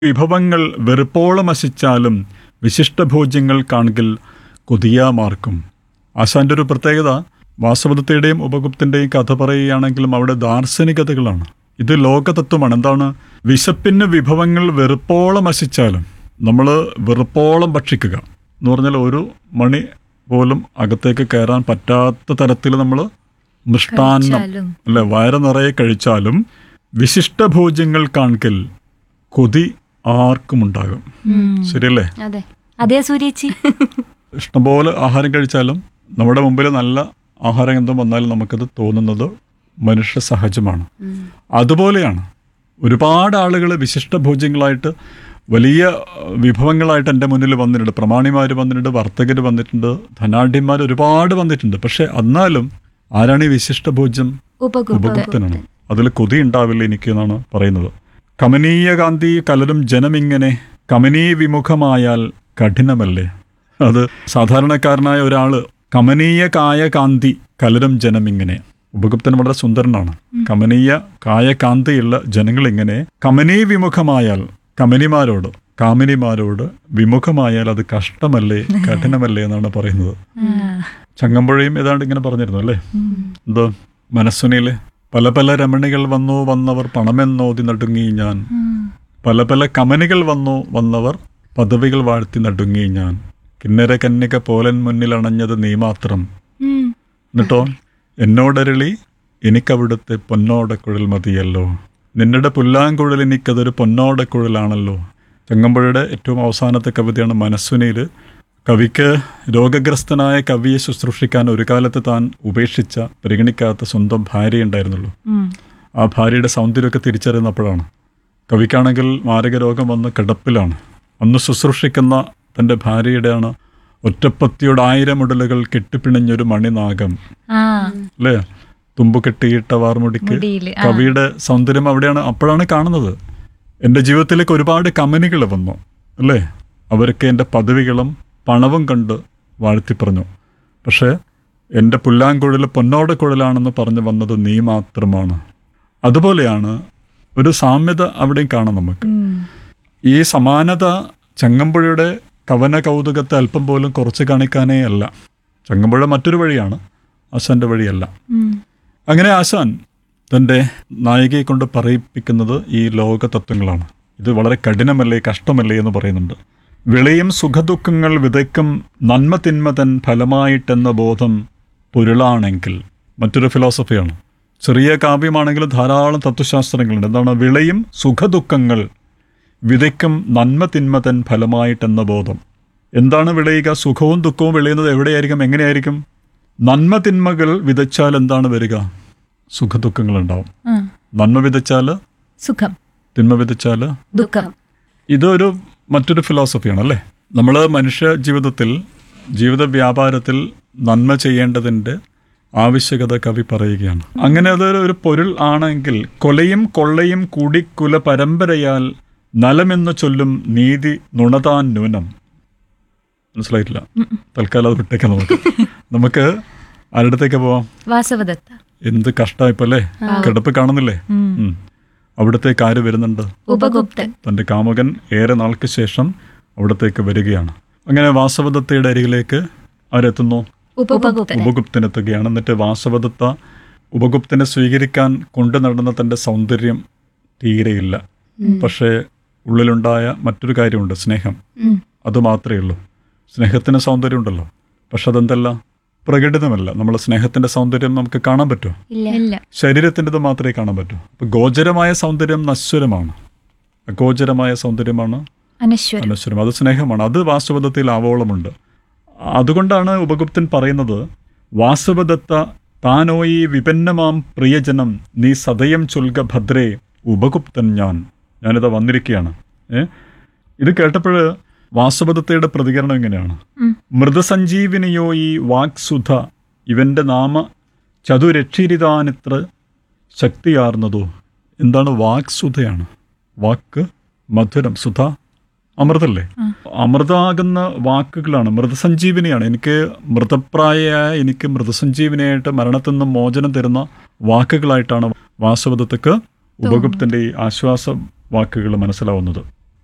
വിഭവങ്ങൾ വെറുപ്പോളം അശിച്ചാലും വിശിഷ്ടഭോജ്യങ്ങൾ കാൺകിൽ കൊതിയാമാർക്കും ആശാന്റെ ഒരു പ്രത്യേകത വാസവദത്തയുടെയും ഉപഗുപ്തന്റെയും കഥ പറയുകയാണെങ്കിലും അവിടെ ദാർശനികതകളാണ് ഇത് ലോകതത്വമാണ് എന്താണ് വിശപ്പിന് വിഭവങ്ങൾ വെറുപ്പോളം അശിച്ചാലും നമ്മൾ വെറുപ്പോളം ഭക്ഷിക്കുക എന്ന് പറഞ്ഞാൽ ഒരു മണി പോലും അകത്തേക്ക് കയറാൻ പറ്റാത്ത തരത്തിൽ നമ്മൾ മൃഷ്ടാന്നം കഴിച്ചാലും. അല്ലെ വയറ് നിറയെ കഴിച്ചാലും വിശിഷ്ടഭോജ്യങ്ങൾ കാൺകിൽ കൊതി ആർക്കും ഉണ്ടാകും ശരിയല്ലേ അതെ അതെ സൂര്യേച്ചി ഇഷ്ടംപോലെ ആഹാരം കഴിച്ചാലും നമ്മുടെ മുമ്പിൽ നല്ല ആഹാരം എന്തും വന്നാലും നമുക്കത് തോന്നുന്നത് മനുഷ്യ സഹജമാണ് അതുപോലെയാണ് ഒരുപാട് ആളുകൾ വിശിഷ്ട ഭോജ്യങ്ങളായിട്ട് വലിയ അഹ്, വിഭവങ്ങളായിട്ട് എൻ്റെ മുന്നിൽ വന്നിട്ടുണ്ട് പ്രമാണിമാർ വന്നിട്ടുണ്ട് വർത്തകർ വന്നിട്ടുണ്ട് ധനാഢ്യന്മാർ ഒരുപാട് വന്നിട്ടുണ്ട് പക്ഷെ എന്നാലും ആരാണ് ഈ വിശിഷ്ട ഭോജ്യം ഉപഗുപ്ത ഉപഗുപ്തനാണ് അതിൽ കൊതി ഉണ്ടാവില്ല എനിക്ക് എന്നാണ് പറയുന്നത് കമനീയ കാന്തി കലരും ജനമിങ്ങനെ കമനീയ വിമുഖമായാൽ കഠിനമല്ലേ അത് സാധാരണക്കാരനായ ഒരാള് കമനീയ കായ കാന്തി കലരും ജനമിങ്ങനെ ഉപഗുപ്തൻ വളരെ സുന്ദരനാണ് കമനീയ കായ കാന്തിയുള്ള ജനങ്ങൾ ഇങ്ങനെ കമനീയ വിമുഖമായാൽ കമനിമാരോട് കാമിനിമാരോട് വിമുഖമായാൽ അത് കഷ്ടമല്ലേ കഠിനമല്ലേ എന്നാണ് പറയുന്നത് ചങ്ങമ്പുഴയും ഏതാണ്ട് ഇങ്ങനെ പറഞ്ഞിരുന്നു അല്ലേ എന്തോ മനസ്സുനില് പല പല രമണികൾ വന്നു വന്നവർ പണമെന്നോതി നടുങ്ങി ഞാൻ പല പല കമനികൾ വന്നു വന്നവർ പദവികൾ വാഴ്ത്തി നടുങ്ങി ഞാൻ കിന്നര കന്യക പോലൻ മുന്നിൽ അണഞ്ഞത് നീ മാത്രം എന്നിട്ടോ എന്നോടരളി എനിക്കവിടുത്തെ പൊന്നോടക്കുഴൽ മതിയല്ലോ നിന്നുടെ പുല്ലാങ്കുഴൽ എനിക്കതൊരു പൊന്നോടക്കുഴലാണല്ലോ ചങ്ങമ്പുഴയുടെ ഏറ്റവും അവസാനത്തെ കവിതയാണ് മനസ്സുനിയിൽ കവിക്ക് രോഗഗ്രസ്തനായ കവിയെ ശുശ്രൂഷിക്കാൻ ഒരു കാലത്ത് താൻ ഉപേക്ഷിച്ച പരിഗണിക്കാത്ത സ്വന്തം ഭാര്യ ഉണ്ടായിരുന്നുള്ളൂ ആ ഭാര്യയുടെ സൗന്ദര്യമൊക്കെ തിരിച്ചറിയുന്നപ്പോഴാണ് കവിക്കാണെങ്കിൽ മാരക രോഗം വന്ന് കിടപ്പിലാണ് അന്ന് ശുശ്രൂഷിക്കുന്ന തൻ്റെ ഭാര്യയുടെയാണ് ഒറ്റപ്പത്തിയുടെ ആയിരം ഉടലുകൾ കെട്ടിപ്പിണഞ്ഞൊരു മണിനാഗം ആ അല്ലേ തുമ്പ് കെട്ടിയിട്ട വാർമുടിക്ക് മുടിയില്, ആ. കവിയുടെ സൗന്ദര്യം അവിടെയാണ് അപ്പോഴാണ് കാണുന്നത് എൻ്റെ ജീവിതത്തിലേക്ക് ഒരുപാട് കമ്പനികൾ വന്നു അല്ലേ അവർക്ക് എൻ്റെ പദവികളും പണവും കണ്ട് വാഴ്ത്തി പറഞ്ഞു പക്ഷേ എൻ്റെ പുല്ലാങ്കുഴൽ പൊന്നോട കുഴലാണെന്ന് പറഞ്ഞു വന്നത് നീ മാത്രമാണ് അതുപോലെയാണ് ഒരു സാമ്യത അവിടെയും കാണാം നമുക്ക് ഈ സമാനത ചങ്ങമ്പുഴയുടെ കവന കൗതുകത്തെ അല്പം പോലും കുറച്ച് കാണിക്കാനേ അല്ല ചങ്ങമ്പുഴ മറ്റൊരു വഴിയാണ് ആശാന്റെ വഴിയല്ല അങ്ങനെ ആശാൻ തൻ്റെ നായികയെ കൊണ്ട് പറയിപ്പിക്കുന്നത് ഈ ലോക തത്വങ്ങളാണ് ഇത് വളരെ കഠിനമല്ലേ കഷ്ടമല്ലേ എന്ന് പറയുന്നുണ്ട് വിളയും സുഖദുഃഖങ്ങൾ വിതയ്ക്കും നന്മ തിന്മ തൻ ഫലമായിട്ടെന്ന ബോധം പൊരുളാണെങ്കിൽ മറ്റൊരു ഫിലോസഫിയാണ് ചെറിയ കാവ്യമാണെങ്കിലും ധാരാളം തത്വശാസ്ത്രങ്ങളുണ്ട് എന്താണ് വിളയും സുഖദുഃഖങ്ങൾ വിതയ്ക്കും നന്മ തിന്മ തൻ ഫലമായിട്ടെന്ന ബോധം എന്താണ് വിളയുക സുഖവും ദുഃഖവും വിളയുന്നത് എവിടെയായിരിക്കും എങ്ങനെയായിരിക്കും നന്മ തിന്മകൾ വിതച്ചാൽ എന്താണ് വരിക സുഖദുഃഖങ്ങൾ ഉണ്ടാവും ആ. നന്മ വിതച്ചാൽ സുഖം തിന്മ വിതച്ചാൽ ദുഃഖം ഇതൊരു മറ്റൊരു ഫിലോസഫിയാണ് അല്ലേ നമ്മൾ മനുഷ്യ ജീവിതത്തിൽ ജീവിത വ്യാപാരത്തിൽ നന്മ ചെയ്യേണ്ടതിൻ്റെ ആവശ്യകത കവി പറയുകയാണ് അങ്ങനെ അതൊരു ഒരു പൊരുൾ ആണെങ്കിൽ കൊലയും കൊള്ളയും കൂടി കുല പരമ്പരയാൽ നലമെന്ന് ചൊല്ലും നീതി നുണതാൻ ന്യൂനം മനസ്സിലായിട്ടില്ല തൽക്കാലം അത് വിട്ടേക്കാം നമുക്ക് നമുക്ക് ആരുടത്തേക്ക് പോവാം വാസവദത്ത എന്ത് കഷ്ടമായിപ്പല്ലേ കിടപ്പ് കാണുന്നില്ലേ ഉം. അവിടത്തേക്ക് ആര് വരുന്നുണ്ട് ഉപഗുപ്തൻ തൻ്റെ കാമുകൻ ഏറെ നാൾക്ക് ശേഷം അവിടത്തേക്ക് വരികയാണ് അങ്ങനെ വാസവദത്തയുടെ അരികിലേക്ക് ആരെത്തുന്നു ഉപഗുപ്തൻ ഉപഗുപ്തനെത്തുകയാണ് എന്നിട്ട് വാസവദത്ത ഉപഗുപ്തനെ സ്വീകരിക്കാൻ കൊണ്ടു നടന്ന തൻ്റെ സൗന്ദര്യം തീരെയില്ല പക്ഷേ ഉള്ളിലുണ്ടായ മറ്റൊരു കാര്യമുണ്ട് സ്നേഹം അത് മാത്രമേ ഉള്ളൂ സ്നേഹത്തിന് സൗന്ദര്യം ഉണ്ടല്ലോ പക്ഷെ അതെന്തല്ല പ്രകടിതമല്ല നമ്മൾ സ്നേഹത്തിന്റെ സൗന്ദര്യം നമുക്ക് കാണാൻ പറ്റുമോ ഇല്ല ഇല്ല ശരീരത്തിൻ്റെത് മാത്രമേ കാണാൻ പറ്റൂ അപ്പൊ ഗോചരമായ സൗന്ദര്യം നശ്വരമാണ് അഗോചരമായ സൗന്ദര്യമാണ് അനശ്വരം അനശ്വരം അത് സ്നേഹമാണ് അത് വാസ്തവദത്തിൽ ആവോളമുണ്ട് അതുകൊണ്ടാണ് ഉപഗുപ്തൻ പറയുന്നത് വാസവദത്ത താനോയി വിപന്നമാം പ്രിയജനം നീ സദയം ചൊൽക ഭദ്രേ ഉപഗുപ്തൻ ഞാൻ ഞാനിതാ വന്നിരിക്കുകയാണ് ഏ ഇത് കേട്ടപ്പോൾ വാസവദത്തയുടെ പ്രതികരണം എങ്ങനെയാണ് മൃതസഞ്ജീവിനിയോ ഈ വാക്സുധ ഇവന്റെ നാമ ചതുരക്ഷിരിതാനിത്ര ശക്തിയാർന്നതോ എന്താണ് വാക്സുധയാണ് വാക്ക് മധുരം സുധ അമൃതല്ലേ അമൃതാകുന്ന വാക്കുകളാണ് മൃതസഞ്ജീവിനിയാണ് എനിക്ക് മൃതപ്രായയായ എനിക്ക് മൃതസഞ്ജീവിനിയായിട്ട് മരണത്തിൽ നിന്നും മോചനം തരുന്ന വാക്കുകളായിട്ടാണ് വാസവദത്തക്ക് ഉപഗുപ്തന്റെ ഈ ആശ്വാസ വാക്കുകൾ മനസ്സിലാവുന്നത്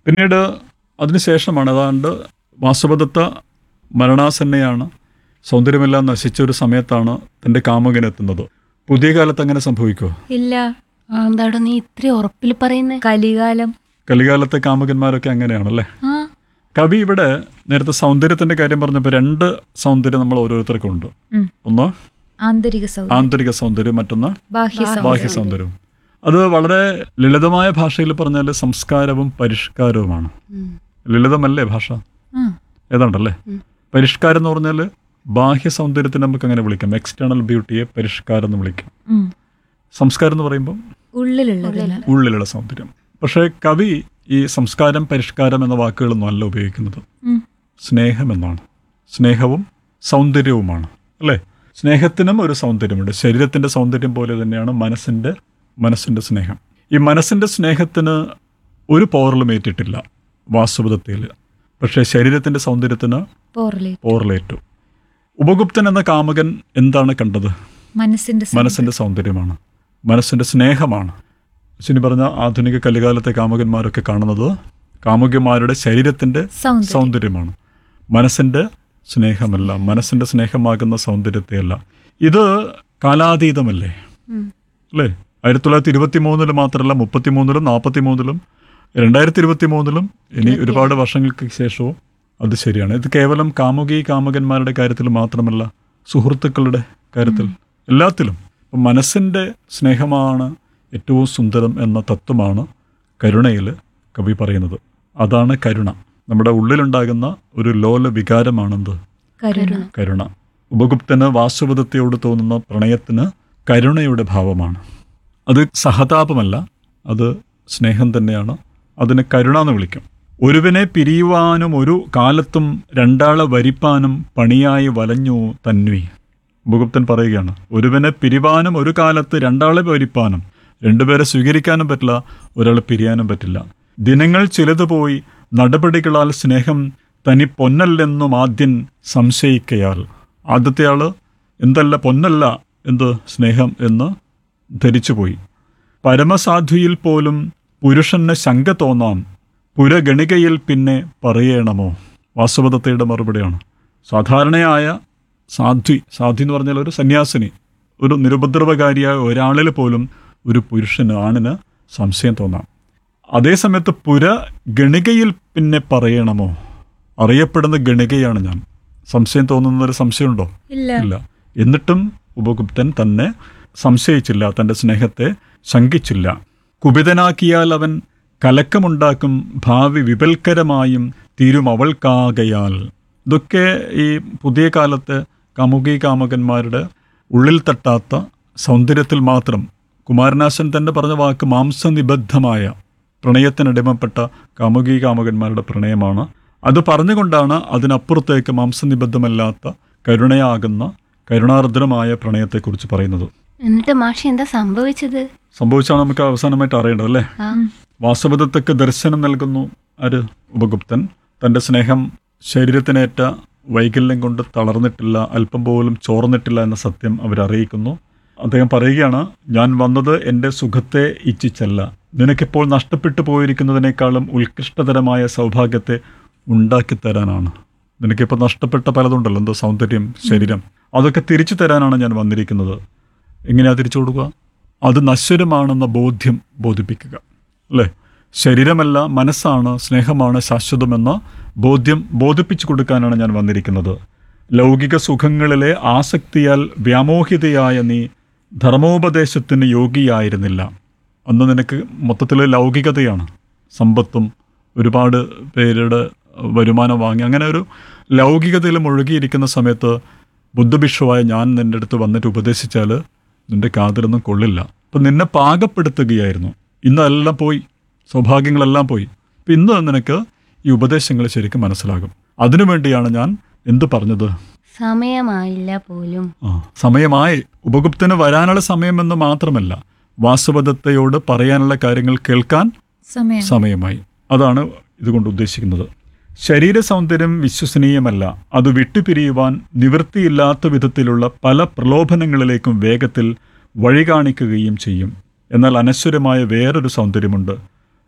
പിന്നീട് അതിനുശേഷമാണ് ഏതാണ്ട് വാസുപദത്ത മരണാസന്നയാണ് സൗന്ദര്യമെല്ലാം നശിച്ച ഒരു സമയത്താണ് തൻ്റെ കാമുകനെത്തുന്നത് പുതിയ കാലത്ത് അങ്ങനെ സംഭവിക്കുമോ ഇല്ല ആ, എന്താടോ നീ ഇത്ര ഉറപ്പിൽ പറയുന്നേ കലികാലം കലികാലത്തെ കാമുകന്മാരൊക്കെ അങ്ങനെയാണല്ലേ ആ കവി ഇവിടെ നേരത്തെ സൗന്ദര്യത്തിന്റെ കാര്യം പറഞ്ഞപ്പോൾ രണ്ട് സൗന്ദര്യം നമ്മൾ ഓരോരുത്തർക്കും ഉണ്ട് ഉം. ഒന്ന് ആന്തരിക സൗന്ദര്യം ആന്തരിക സൗന്ദര്യം മറ്റൊന്ന് ബാഹ്യ ബാഹ്യ സൗന്ദര്യം സൗന്ദര്യവും അത് വളരെ ലളിതമായ ഭാഷയിൽ പറഞ്ഞാൽ സംസ്കാരവും പരിഷ്കാരവുമാണ് ഉം. ലളിതമല്ലേ ഭാഷ ആ, ഏതാണ്ടല്ലേ പരിഷ്കാരം എന്ന് പറഞ്ഞാൽ ബാഹ്യ സൗന്ദര്യത്തിന് നമുക്ക് അങ്ങനെ വിളിക്കാം എക്സ്റ്റേണൽ ബ്യൂട്ടിയെ പരിഷ്കാരം എന്ന് വിളിക്കാം ഉം. സംസ്കാരം എന്ന് പറയുമ്പോൾ ഉള്ളിലുള്ളതല്ല ഉള്ളിലുള്ള സൗന്ദര്യം പക്ഷേ കവി ഈ സംസ്കാരം പരിഷ്കാരം എന്ന വാക്കുകളൊന്നും അല്ല ഉപയോഗിക്കുന്നത് ഉം. സ്നേഹം എന്നാണ് സ്നേഹവും സൗന്ദര്യവുമാണ് അല്ലേ സ്നേഹത്തിനും ഒരു സൗന്ദര്യമുണ്ട് ശരീരത്തിൻ്റെ സൗന്ദര്യം പോലെ തന്നെയാണ് മനസ്സിൻ്റെ മനസ്സിൻ്റെ സ്നേഹം ഈ മനസ്സിൻ്റെ സ്നേഹത്തിന് ഒരു പോറലും ഏറ്റിട്ടില്ല വാസ്തവതയിൽ പക്ഷേ ശരീരത്തിൻ്റെ സൗന്ദര്യത്തിന് പോറലേ പോറലേറ്റു ഉപഗുപ്തൻ എന്ന കാമകൻ എന്താണ് കണ്ടത് മനസ്സിന്റെ സൗന്ദര്യം. മനസ്സിൻ്റെ സൗന്ദര്യമാണ് മനസ്സിൻ്റെ സ്നേഹമാണ് ശനി പറഞ്ഞ ആധുനിക കലികാലത്തെ കാമുകന്മാരൊക്കെ കാണുന്നത് കാമുകിമാരുടെ ശരീരത്തിൻ്റെ സൗന്ദര്യം സൗന്ദര്യമാണ് മനസ്സിൻ്റെ സ്നേഹമല്ല മനസ്സിൻ്റെ സ്നേഹമാകുന്ന സൗന്ദര്യത്തെയല്ല ഇത് കാലാതീതമല്ലേ ഉം. അല്ലേ ആയിരത്തി തൊള്ളായിരത്തി ഇരുപത്തി മൂന്നില് മാത്രമല്ല മുപ്പത്തി മൂന്നിലും നാൽപ്പത്തി മൂന്നിലും രണ്ടായിരത്തി ഇരുപത്തി മൂന്നിലും ഇനി ഒരുപാട് വർഷങ്ങൾക്ക് ശേഷവും അത് ശരിയാണ് ഇത് കേവലം കാമുകി കാമുകന്മാരുടെ കാര്യത്തിൽ മാത്രമല്ല സുഹൃത്തുക്കളുടെ കാര്യത്തിൽ എല്ലാത്തിലും ഇപ്പം മനസ്സിൻ്റെ സ്നേഹമാണ് ഏറ്റവും സുന്ദരം എന്ന തത്വമാണ് കരുണയിൽ കവി പറയുന്നത് അതാണ് കരുണ നമ്മുടെ ഉള്ളിലുണ്ടാകുന്ന ഒരു ലോല വികാരമാണെന്ത് കരുണ കരുണ ഉപഗുപ്തന് വാസുപദത്തെയോട് തോന്നുന്ന പ്രണയത്തിന് കരുണയുടെ ഭാവമാണ് അത് സഹതാപമല്ല അത് സ്നേഹം തന്നെയാണ് അതിന് കരുണ എന്ന് വിളിക്കും ഒരുവനെ പിരിയുവാനും ഒരു കാലത്തും രണ്ടാളെ വരിപ്പാനും പണിയായി വലഞ്ഞു തന്വി ഉപഗുപ്തൻ പറയുകയാണ് ഒരുവനെ പിരിവാനും ഒരു കാലത്ത് രണ്ടാളെ വരിപ്പാനും രണ്ടുപേരെ സ്വീകരിക്കാനും പറ്റില്ല ഒരാളെ പിരിയാനും പറ്റില്ല ദിനങ്ങൾ ചിലത് പോയി നടപടികളാൽ സ്നേഹം തനി പൊന്നല്ലെന്നും ആദ്യൻ സംശയിക്കയാൽ ആദ്യത്തെ ആള് എന്തല്ല പൊന്നല്ല എന്ത് സ്നേഹം എന്ന് ധരിച്ചുപോയി പരമസാധ്വിയിൽ പോലും പുരുഷന് ശങ്ക തോന്നാം പുരഗണികയിൽ പിന്നെ പറയണമോ വാസുപദത്തയുടെ മറുപടിയാണ് സാധാരണയായ സാധ്വി സാധ്വി എന്ന് പറഞ്ഞാൽ ഒരു സന്യാസിനി ഒരു നിരുപദ്രവകാരിയായ ഒരാളിൽ പോലും ഒരു പുരുഷന് ആണിന് സംശയം തോന്നാം അതേസമയത്ത് പുര ഗണികയിൽ പിന്നെ പറയണമോ അറിയപ്പെടുന്ന ഗണികയാണ് ഞാൻ സംശയം തോന്നുന്ന ഒരു സംശയമുണ്ടോ ഇല്ല ഇല്ല എന്നിട്ടും ഉപഗുപ്തൻ തന്നെ സംശയിച്ചില്ല തൻ്റെ സ്നേഹത്തെ ശങ്കിച്ചില്ല കുപിതനാക്കിയാൽ അവൻ കലക്കമുണ്ടാക്കും ഭാവി വിപൽക്കരമായും തീരും അവൾക്കാകയാൽ ഇതൊക്കെ ഈ പുതിയ കാലത്തെ കാമുകി കാമകന്മാരുടെ ഉള്ളിൽ തട്ടാത്ത സൗന്ദര്യത്തിൽ മാത്രം കുമാരനാശൻ തന്നെ പറഞ്ഞ വാക്ക് മാംസനിബദ്ധമായ പ്രണയത്തിനടിമപ്പെട്ട കാമുകി കാമകന്മാരുടെ പ്രണയമാണ് അത് പറഞ്ഞുകൊണ്ടാണ് അതിനപ്പുറത്തേക്ക് മാംസനിബദ്ധമല്ലാത്ത കരുണയാകുന്ന കരുണാർദ്രമായ പ്രണയത്തെക്കുറിച്ച് പറയുന്നത് എന്നിട്ട് മാഷി എന്താ സംഭവിച്ചത് സംഭവിച്ചാണ് നമുക്ക് അവസാനമായിട്ട് അറിയേണ്ടത് അല്ലേ ആ വാസ്തവതത്തൊക്കെ ദർശനം നൽകുന്നു ആര് ഉപഗുപ്തൻ തൻ്റെ സ്നേഹം ശരീരത്തിനേറ്റ വൈകല്യം കൊണ്ട് തളർന്നിട്ടില്ല അല്പം പോലും ചോർന്നിട്ടില്ല എന്ന സത്യം അവരറിയിക്കുന്നു അദ്ദേഹം പറയുകയാണ് ഞാൻ വന്നത് എൻ്റെ സുഖത്തെ ഇച്ഛിച്ചല്ല നിനക്കിപ്പോൾ നഷ്ടപ്പെട്ടു പോയിരിക്കുന്നതിനേക്കാളും ഉത്കൃഷ്ടതരമായ സൗഭാഗ്യത്തെ ഉണ്ടാക്കിത്തരാനാണ് നിനക്കിപ്പോൾ നഷ്ടപ്പെട്ട പലതുണ്ടല്ലോ എന്തോ സൗന്ദര്യം ശരീരം അതൊക്കെ തിരിച്ചു തരാനാണ് ഞാൻ വന്നിരിക്കുന്നത് എങ്ങനെയാ തിരിച്ചു കൊടുക്കുക അത് നശ്വരമാണെന്ന ബോധ്യം ബോധിപ്പിക്കുക അല്ലേ ശരീരമല്ല മനസ്സാണ് സ്നേഹമാണ് ശാശ്വതമെന്ന ബോധ്യം ബോധിപ്പിച്ചു കൊടുക്കാനാണ് ഞാൻ വന്നിരിക്കുന്നത് ലൗകിക സുഖങ്ങളിലെ ആസക്തിയാൽ വ്യാമോഹിതയായ നീ ധർമ്മോപദേശത്തിന് യോഗിയായിരുന്നില്ല അന്ന് നിനക്ക് മൊത്തത്തിൽ ലൗകികതയാണ് സമ്പത്തും ഒരുപാട് പേരുടെ വരുമാനം വാങ്ങി അങ്ങനെ ഒരു ലൗകികതയിൽ മുഴുകിയിരിക്കുന്ന സമയത്ത് ബുദ്ധഭിക്ഷുവായ ഞാൻ നിൻ്റെ അടുത്ത് വന്നിട്ട് ഉപദേശിച്ചാൽ നിന്റെ കാതിലൊന്നും കൊള്ളില്ല അപ്പം നിന്നെ പാകപ്പെടുത്തുകയായിരുന്നു ഇന്നെല്ലാം പോയി സൗഭാഗ്യങ്ങളെല്ലാം പോയി അപ്പം ഇന്ന് നിനക്ക് ഈ ഉപദേശങ്ങൾ ശരിക്കും മനസ്സിലാകും അതിനുവേണ്ടിയാണ് ഞാൻ എന്ത് പറഞ്ഞത് സമയമായില്ല പോലും ആ സമയമായി ഉപഗുപ്തന് വരാനുള്ള സമയമെന്ന് മാത്രമല്ല വാസുപദത്തയോട് പറയാനുള്ള കാര്യങ്ങൾ കേൾക്കാൻ സമയം സമയമായി അതാണ് ഇതുകൊണ്ട് ഉദ്ദേശിക്കുന്നത് ശരീര സൗന്ദര്യം വിശ്വസനീയമല്ല അത് വിട്ടുപിരിയുവാൻ നിവൃത്തിയില്ലാത്ത വിധത്തിലുള്ള പല പ്രലോഭനങ്ങളിലേക്കും വേഗത്തിൽ വഴി കാണിക്കുകയും ചെയ്യും എന്നാൽ അനശ്വരമായ വേറൊരു സൗന്ദര്യമുണ്ട്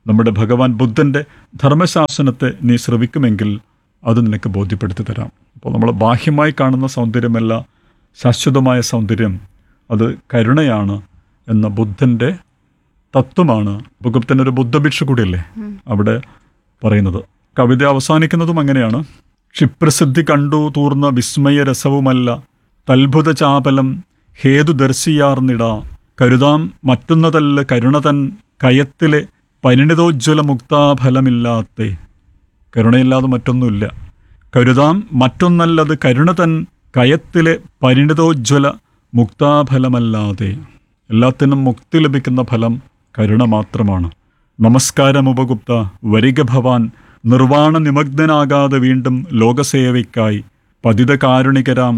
നമ്മുടെ ഭഗവാൻ ബുദ്ധൻ്റെ ധർമ്മശാസനത്തെ നീ ശ്രവിക്കുമെങ്കിൽ അത് നിനക്ക് ബോധ്യപ്പെടുത്തി തരാം അപ്പോൾ നമ്മൾ ബാഹ്യമായി കാണുന്ന സൗന്ദര്യമല്ല ശാശ്വതമായ സൗന്ദര്യം അത് കരുണയാണ് എന്ന ബുദ്ധൻ്റെ തത്വമാണ് ഭുഗപ്തൻ ഒരു ബുദ്ധഭിക്ഷ കൂടിയല്ലേ അവിടെ പറയുന്നത് കവിത അവസാനിക്കുന്നതും അങ്ങനെയാണ് ക്ഷിപ്രസിദ്ധി കണ്ടു തൂർന്ന വിസ്മയ രസവുമല്ല തൽഭുത ചാപലം ഹേതുദർശിയാർന്നിട കരുതാം മറ്റുന്നതല്ല കരുണതൻ കയത്തിലെ പരിണിതോജ്വല മുക്താഫലമില്ലാത്തെ കരുണയില്ലാതെ മറ്റൊന്നുമില്ല കരുതാം മറ്റൊന്നല്ലത് കരുണ തൻ കയത്തിലെ പരിണിതോജ്വല മുക്താഫലമല്ലാതെ എല്ലാത്തിനും മുക്തി ലഭിക്കുന്ന ഫലം കരുണ മാത്രമാണ് നമസ്കാരം ഉപഗുപ്ത വരിക ഭവാൻ നിർവാണ നിമഗ്നനാകാതെ വീണ്ടും ലോകസേവയ്ക്കായി പതിത കാരുണികരാം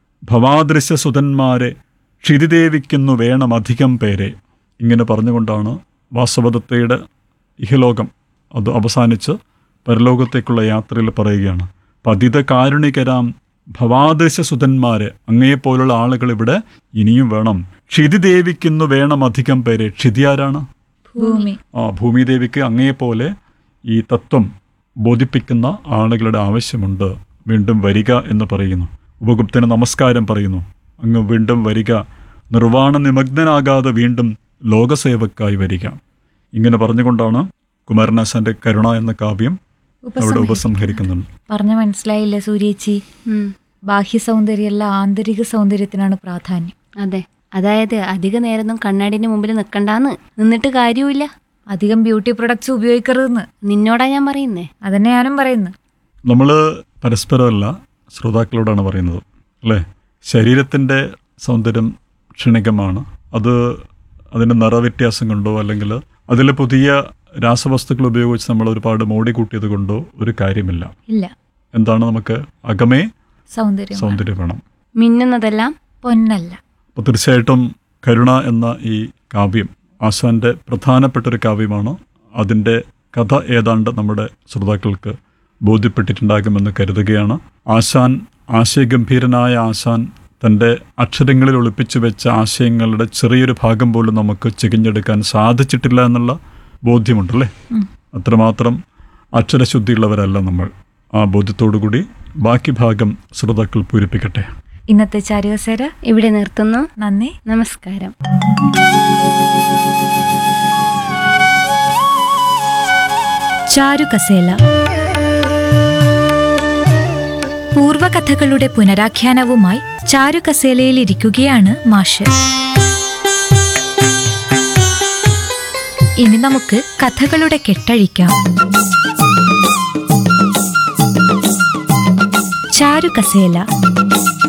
ഭവാദൃശ്യസുതന്മാരെ ക്ഷിതിദേവിക്കുന്നു വേണം അധികം പേരെ ഇങ്ങനെ പറഞ്ഞുകൊണ്ടാണ് വാസവദത്തയുടെ ഇഹലോകം അത് അവസാനിച്ച് പരലോകത്തേക്കുള്ള യാത്രയിൽ പറയുകയാണ് പതിത കാരുണികരാം ഭവാദൃശ്യസുതന്മാരെ അങ്ങയെപ്പോലുള്ള ആളുകൾ ഇവിടെ ഇനിയും വേണം ക്ഷിതിദേവിക്കുന്നു വേണം അധികം പേരെ ക്ഷിതി ആരാണ് ഭൂമി ആ ഭൂമിദേവിക്ക് അങ്ങയെപ്പോലെ ഈ തത്വം ബോധിപ്പിക്കുന്ന ആളുകളുടെ ആവശ്യമുണ്ട് വീണ്ടും വരിക എന്ന് പറയുന്നു ഉപഗുപ്തന് നമസ്കാരം പറയുന്നു അങ്ങ് വീണ്ടും വരിക നിർവാണ നിമഗ്നനാകാതെ വീണ്ടും ലോകസേവക്കായി വരിക ഇങ്ങനെ പറഞ്ഞുകൊണ്ടാണ് കുമാരനാശാന്റെ കരുണ എന്ന കാവ്യം അവിടെ ഉപസംഹരിക്കുന്നുണ്ട് പറഞ്ഞ മനസ്സിലായില്ലേ സൂര്യേച്ചി ഉം, ബാഹ്യ സൗന്ദര്യമല്ല ആന്തരിക സൗന്ദര്യത്തിനാണ് പ്രാധാന്യം അതെ അതായത് അധിക നേരമൊന്നും കണ്ണാടിന്റെ മുമ്പിൽ നിൽക്കണ്ടാന്ന് നിന്നിട്ട് കാര്യമില്ല അധികം ബ്യൂട്ടി പ്രൊഡക്ട്സ് ഉപയോഗിക്കരുതെന്ന് നിന്നോടാ ഞാൻ പറയുന്നേ അതന്നെ ഞാനും പറയുന്നു നമ്മൾ പരസ്പരമല്ല ശ്രോതാക്കളോടാണ് പറയുന്നത് അല്ലേ ശരീരത്തിൻ്റെ സൗന്ദര്യം ക്ഷണികമാണ് അത് അതിൻ്റെ നിറവ്യത്യാസം കൊണ്ടോ അല്ലെങ്കിൽ അതിൽ പുതിയ രാസവസ്തുക്കൾ ഉപയോഗിച്ച് നമ്മൾ ഒരുപാട് മോടി കൂട്ടിയത് കൊണ്ടോ ഒരു കാര്യമില്ല ഇല്ല എന്താണ് നമുക്ക് അകമേ സൗന്ദര്യം സൗന്ദര്യം വേണം മിന്നുന്നതെല്ലാം പൊന്നല്ല അപ്പോൾ തീർച്ചയായിട്ടും കരുണ എന്ന ഈ കാവ്യം ആശാന്റെ പ്രധാനപ്പെട്ട ഒരു കാവ്യമാണ് അതിൻ്റെ കഥ ഏതാണ്ട് നമ്മുടെ ശ്രോതാക്കൾക്ക് ബോധ്യപ്പെട്ടിട്ടുണ്ടാകുമെന്ന് കരുതുകയാണ് ആശാൻ ആശയഗംഭീരനായ ആശാൻ തൻ്റെ അക്ഷരങ്ങളിൽ ഒളിപ്പിച്ചു വെച്ച ആശയങ്ങളുടെ ചെറിയൊരു ഭാഗം പോലും നമുക്ക് ചികഞ്ഞെടുക്കാൻ സാധിച്ചിട്ടില്ല എന്നുള്ള ബോധ്യമുണ്ടല്ലേ അത്രമാത്രം അക്ഷരശുദ്ധിയുള്ളവരല്ല നമ്മൾ ആ ബോധ്യത്തോടു കൂടി ബാക്കി ഭാഗം ശ്രോതാക്കൾ പൂരിപ്പിക്കട്ടെ ഇന്നത്തെ ചാരുകസേര ഇവിടെ നിർത്തുന്നു നന്ദി നമസ്കാരം ചാരുകസേല പൂർവകഥകളുടെ പുനരാഖ്യാനവുമായി ചാരുകസേലയിൽ ഇരിക്കുകയാണ് മാഷ് ഇനി നമുക്ക് കഥകളുടെ കെട്ടഴിക്കാം ചാരുകസേല